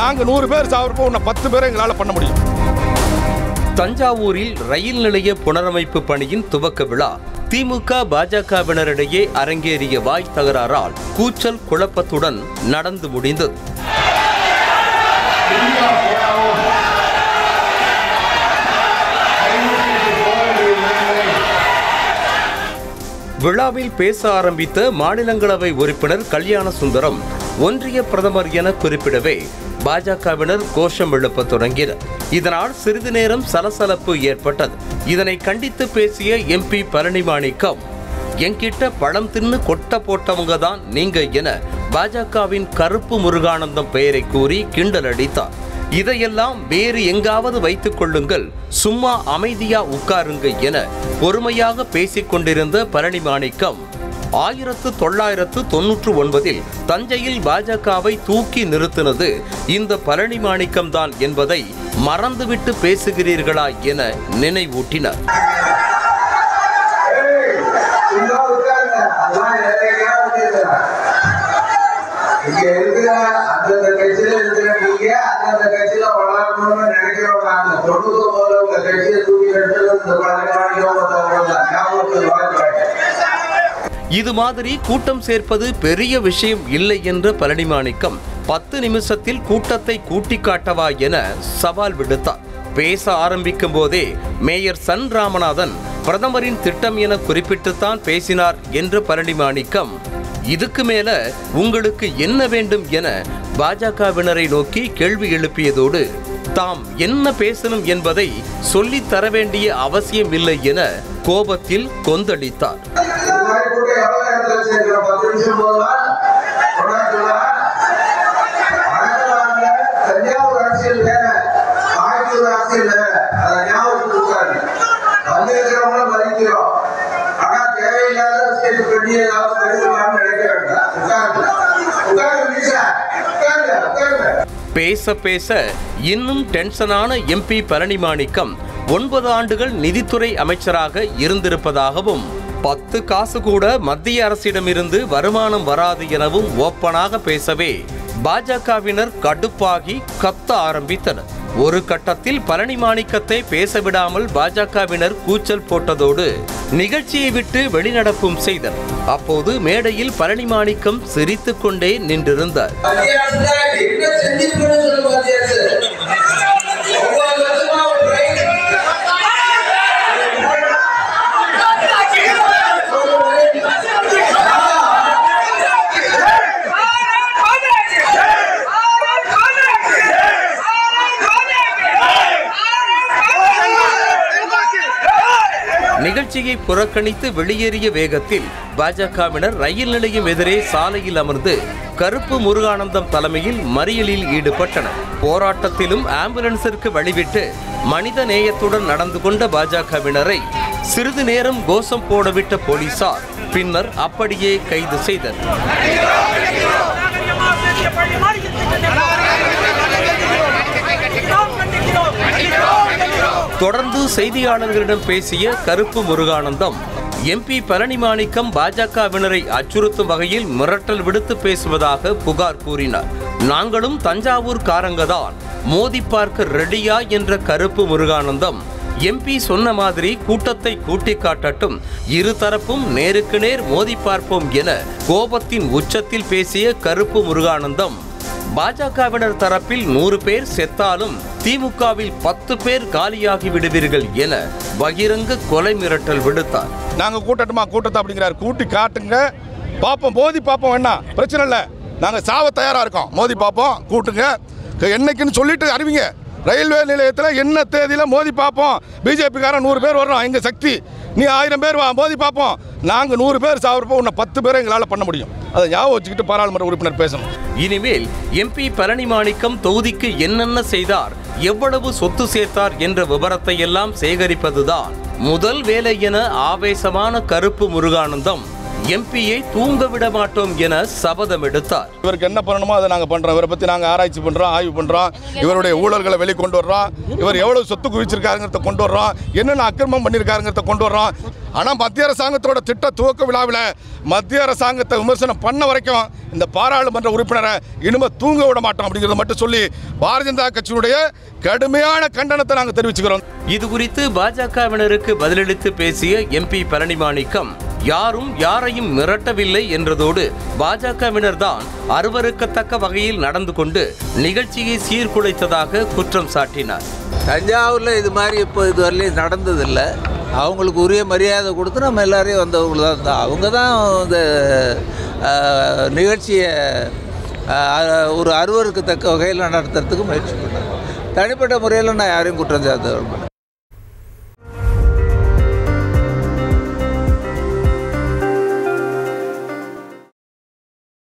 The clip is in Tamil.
நாங்கள் நூறு பேர் சாவரப்போ உன்னை பத்து பேரை எங்களால் பண்ண முடியும் தஞ்சாவூரில் ரயில் நிலைய புனரமைப்பு பணியின் துவக்க விழா திமுக பாஜகவினரிடையே அரங்கேறிய வாய் தகராறால் கூச்சல் குழப்பத்துடன் நடந்து முடிந்தது விழாவில் பேச ஆரம்பித்த மாநிலங்களவை உறுப்பினர் கல்யாண சுந்தரம் ஒன்றிய பிரதமர் என குறிப்பிடவே பாஜகவினர் கோஷம் எழுப்ப தொடங்கினர் இதனால் சிறிது நேரம் சலசலப்பு ஏற்பட்டது இதனை கண்டித்து பேசிய எம்பி பழனி மாணிக்கம் என்கிட்ட பழம் தின்னு கொட்ட போட்டவங்க தான் நீங்க என பாஜகவின் கருப்பு முருகானந்தம் பெயரை கூறி கிண்டல் அடித்தார் இதையெல்லாம் வேறு எங்காவது வைத்துக் கொள்ளுங்கள் சும்மா அமைதியா உட்காருங்க என பொறுமையாக பேசிக் கொண்டிருந்த பழனி மாணிக்கம் ஆயிரத்து தொள்ளாயிரத்து தொன்னூற்று ஒன்பதில் தஞ்சையில் பாஜகவை தூக்கி நிறுத்தினது இந்த பழனி மாணிக்கம் தான் என்பதை மறந்துவிட்டு பேசுகிறீர்களா என நினைவூட்டினார் சும்மா உட்காருங்க. அதெல்லாம் எதையா வச்சிருக்கிறேன். இங்க இருக்கிற அந்தந்த கட்சியில இருக்கிற நீங்க அந்தந்த கட்சியில வளரணும்னு நினைக்கிறவங்க அந்த தொண்ணூறு போல உங்க கட்சியை தூக்கி எடுத்து இந்த பழங்காலியோ ஞாபகத்தில் வளர்க்கிறாங்க இது மாதிரி கூட்டம் சேர்ப்பது பெரிய விஷயம் இல்லை என்ற பழனி மாணிக்கம் பத்து நிமிஷத்தில் கூட்டத்தை கூட்டி காட்டவா என சவால் விடுத்தார் பேச ஆரம்பிக்கும் போதே மேயர் சன் ராமநாதன் பிரதமரின் திட்டம் என குறிப்பிட்டுத்தான் பேசினார் என்ற பழனி மாணிக்கம் இதுக்கு மேல உங்களுக்கு என்ன வேண்டும் என பாஜகவினரை நோக்கி கேள்வி எழுப்பியதோடு தாம் என்ன பேசணும் என்பதை சொல்லித் தர வேண்டிய அவசியம் இல்லை என கோபத்தில் கொந்தளித்தார் இந்த மாதிரி கூட்டம் எவ்வளவு நேரத்துல சேர்க்கிறோம் பத்து நிமிஷம் போதுமா கொண்டாடுங்களா வடக்கு தஞ்சாவூர் அரசியல் வேற ஆய்ச்சூர் அரசியல் வேற அதை ஞாபகத்துக்கு உட்காரு வந்திருக்கிறவங்கள மதிக்கிறோம் ஆனா தேவையில்லாத விஷயத்தை பண்ணி ஏதாவது படிக்கலாம்னு நினைக்க வேண்டாம் உட்காருங்க உட்காருங்க மீசா உட்காருங்க உட்காருங்க பேச பேச இன்னும் டென்ஷனான எம்பி பழனி மாணிக்கம் ஒன்பது ஆண்டுகள் நிதித்துறை அமைச்சராக இருந்திருப்பதாகவும் பத்து காசு கூட மத்திய அரசிடமிருந்து வருமானம் வராது எனவும் ஓப்பனாக பேசவே பாஜகவினர் கடுப்பாகி கத்த ஆரம்பித்தனர் ஒரு கட்டத்தில் பழனி மாணிக்கத்தை பேச விடாமல் பாஜகவினர் கூச்சல் போட்டதோடு நிகழ்ச்சியை விட்டு வெளிநடப்பும் செய்தனர் அப்போது மேடையில் பழனி மாணிக்கம் சிரித்துக் கொண்டே நின்றிருந்தார் மத்திய அரசு தான் என்ன செஞ்சிருக்கணும்னு சொல்லுங்க மத்திய அரசு ஒன்பது வருஷமா ஒரு ரயில் நிகழ்ச்சியை புறக்கணித்து வெளியேறிய வேகத்தில் பாஜகவினர் ரயில் நிலையம் எதிரே சாலையில் அமர்ந்து கருப்பு முருகானந்தம் தலைமையில் மறியலில் ஈடுபட்டனர் போராட்டத்திலும் ஆம்புலன்ஸிற்கு வழிவிட்டு மனித நேயத்துடன் நடந்து கொண்ட பாஜகவினரை சிறிது நேரம் கோஷம் போடவிட்ட போலீசார் பின்னர் அப்படியே கைது செய்தனர் தொடர்ந்து செய்தியாளர்களிடம் பேசிய கருப்பு முருகானந்தம் எம்பி பழனி மாணிக்கம் பாஜகவினரை அச்சுறுத்தும் வகையில் மிரட்டல் விடுத்து பேசுவதாக புகார் கூறினார் நாங்களும் தஞ்சாவூர் காரங்கதான் மோதி பார்க்க ரெடியா என்ற கருப்பு முருகானந்தம் எம்பி சொன்ன மாதிரி கூட்டத்தை கூட்டி காட்டட்டும் இருதரப்பும் நேருக்கு நேர் மோதி பார்ப்போம் என கோபத்தின் உச்சத்தில் பேசிய கருப்பு முருகானந்தம் பாஜகவினர் தரப்பில் நூறு பேர் செத்தாலும் திமுகவில் பத்து பேர் காலியாகி விடுவீர்கள் என பகிரங்க கொலை மிரட்டல் விடுத்தார் நாங்கள் கூட்டட்டுமா கூட்டத்தை அப்படிங்கிறாரு கூட்டி காட்டுங்க பார்ப்போம் மோதி பார்ப்போம் வேணாம் பிரச்சனை இல்லை நாங்கள் சாவ தயாராக இருக்கோம் மோதி பார்ப்போம் கூட்டுங்க என்னைக்குன்னு சொல்லிட்டு அறிவிங்க ரயில்வே நிலையத்தில் என்ன தேதியில் மோதி பார்ப்போம் பிஜேபிக்காரன் நூறு பேர் வர்றோம் எங்கள் சக்தி நீ ஆயிரம் பேர் வா மோதி பார்ப்போம் நாங்கள் நூறு பேர் சாவரப்போ உன்னை பத்து பேரை எங்களால் பண்ண முடியும் அதை ஞாபகம் வச்சுக்கிட்டு பாராளுமன்ற உறுப்பினர் பேசணும் இனிமேல் எம்பி பழனி மாணிக்கம் தொகுதிக்கு என்னென்ன செய்தார் எவ்வளவு சொத்து சேர்த்தார் என்ற விவரத்தை எல்லாம் சேகரிப்பதுதான் முதல் வேலை என ஆவேசமான கருப்பு முருகானந்தம் எம்பியை தூங்க விட மாட்டோம் என சபதம் எடுத்தார் இவருக்கு என்ன பண்ணணுமோ அதை நாங்கள் பண்ணுறோம் இவரை பற்றி நாங்கள் ஆராய்ச்சி பண்ணுறோம் ஆய்வு பண்ணுறோம் இவருடைய ஊழல்களை வெளிக்கொண்டு வர்றோம் இவர் எவ்வளவு சொத்து குவிச்சிருக்காருங்கிறத கொண்டு வர்றோம் என்னென்ன அக்கிரமம் பண்ணியிருக்காருங்கிறத கொண்டு வர்றோம் ஆனால் மத்திய அரசாங்கத்தோட திட்ட துவக்க விழாவில் மத்திய அரசாங்கத்தை விமர்சனம் பண்ண வரைக்கும் இந்த பாராளுமன்ற உறுப்பினரை இனிமேல் தூங்க விட மாட்டோம் அப்படிங்கிறத மட்டும் சொல்லி பாரதிய ஜனதா கட்சியினுடைய கடுமையான கண்டனத்தை நாங்கள் தெரிவிச்சுக்கிறோம் இது குறித்து பாஜகவினருக்கு பதிலளித்து பேசிய எம்பி பழனிமாணிக்கம் யாரும் யாரையும் மிரட்டவில்லை என்றதோடு பாஜகவினர் தான் அருவருக்கத்தக்க வகையில் நடந்து கொண்டு நிகழ்ச்சியை சீர்குலைத்ததாக குற்றம் சாட்டினார் தஞ்சாவூரில் இது மாதிரி இப்போ இது வரலையும் நடந்ததில்லை அவங்களுக்கு உரிய மரியாதை கொடுத்து நம்ம எல்லாரையும் வந்தவங்க தான் இருந்தா அவங்க தான் இந்த ஆஹ், நிகழ்ச்சியை ஆஹ், ஒரு அருவருக்கு தக்க வகையில் நடத்துறதுக்கு முயற்சி பண்ணாங்க தனிப்பட்ட முறையில் நான் யாரையும் குற்றம் சாட்ட விரும்பல